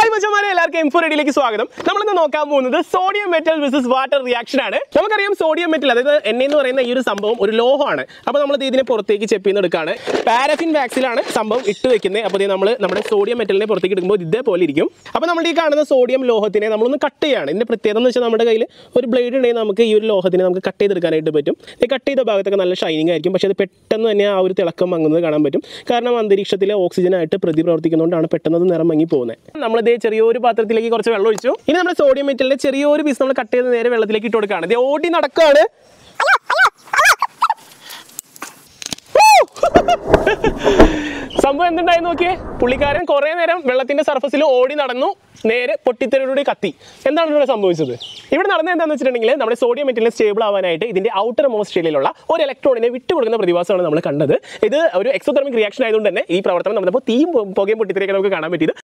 hi മച്ചന്മാരെ എല്ലാവർക്കും M4 റെഡിയിലേക്ക് സ്വാഗതം നമ്മളിന്ന് നോക്കാൻ പോകുന്നത് sodium metal versus water reaction ആണ് നമുക്കറിയാം സോഡിയം മെറ്റൽ അതായത് എണ്ണ എന്ന് പറയുന്ന ഈ ഒരു സംഭവം ഒരു ലോഹമാണ് അപ്പോൾ നമ്മൾ ഇതിനെ പുറത്തേക്ക് ചെപ്പിന്ന് എടുക്കുകയാണ് പാരഫിൻ വാക്സിലാണ് സംഭവം ഇട്ട് വെക്കുന്നത് അപ്പോൾ നമ്മൾ നമ്മുടെ സോഡിയം മെറ്റലിനെ പുറത്തേക്ക് എടുക്കുമ്പോൾ ഇതേപോലെ ഇരിക്കും അപ്പോൾ നമ്മൾ ഈ കാണുന്ന സോഡിയം ലോഹത്തിനെ നമ്മളൊന്ന് കട്ട് ചെയ്യാണ് ഇതിന്റെ പ്രത്യേകത എന്ന് വെച്ചാൽ നമ്മുടെ കയ്യിൽ ഒരു ബ്ലേഡ് ഉണ്ടെങ്കിൽ നമുക്ക് ഈ ഒരു ലോഹത്തിനെ നമുക്ക് കട്ട് ചെയ്തെടുക്കാനായിട്ട് പറ്റും ഈ കട്ട് ചെയ്ത ഭാഗത്തൊക്കെ നല്ല ഷൈനിങ് ആയിരിക്കും പക്ഷേ അത് പെട്ടെന്ന് തന്നെ ആ ഒരു തിളക്കം മങ്ങുന്നത് കാണാൻ പറ്റും കാരണം അന്തരീക്ഷത്തിലെ ഓക്സിജനായിട്ട് പ്രതിപ്രവർത്തിക്കുന്നതുകൊണ്ടാണ് പെട്ടെന്ന് അത് നിറം മങ്ങി പോകുന്നത് നമ്മളിതേ ചെറിയൊരു പാത്രത്തിലേക്ക് കുറച്ച് വെള്ളം ഒഴിച്ചു ഇനി നമ്മുടെ സോഡിയം മെറ്റലിന്റെ ചെറിയൊരു പീസ് നമ്മൾ കട്ട് ചെയ്ത് നേരെ വെള്ളത്തിലേക്ക് ഇട്ട് കൊടുക്കുകയാണ് ഇത് ഓടി നടക്കുകയാണ് സംഭവം എന്തുണ്ടായി നോക്കിയേ പുള്ളിക്കാരൻ കുറേ നേരം വെള്ളത്തിന്റെ സർഫസിൽ ഓടി നടന്നു നേരെ പൊട്ടിത്തെറിയുടെ കത്തി എന്താണ് ഇവിടെ സംഭവിച്ചത് ഇവിടെ നടന്നത് എന്താണെന്ന് വെച്ചിട്ടുണ്ടെങ്കിൽ നമ്മുടെ സോഡിയം മെറ്റലിനെ സ്റ്റേബിൾ ആവാനായിട്ട് ഇതിന്റെ ഔട്ടർ മോസ്റ്റേലിലുള്ള ഒരു ഇലക്ട്രോണിനെ വിട്ടുകൊടുക്കുന്ന പ്രതിഭാസമാണ് നമ്മൾ കണ്ടത് ഇത് ഒരു എക്സോതെർമിക് റിയാക്ഷൻ ആയതുകൊണ്ട് തന്നെ ഈ പ്രവർത്തനം നമ്മളിപ്പോൾ തീയും പു- പുകയും പൊട്ടിത്തെറിയൊക്കെ നമുക്ക് കാണാൻ പറ്റിയത്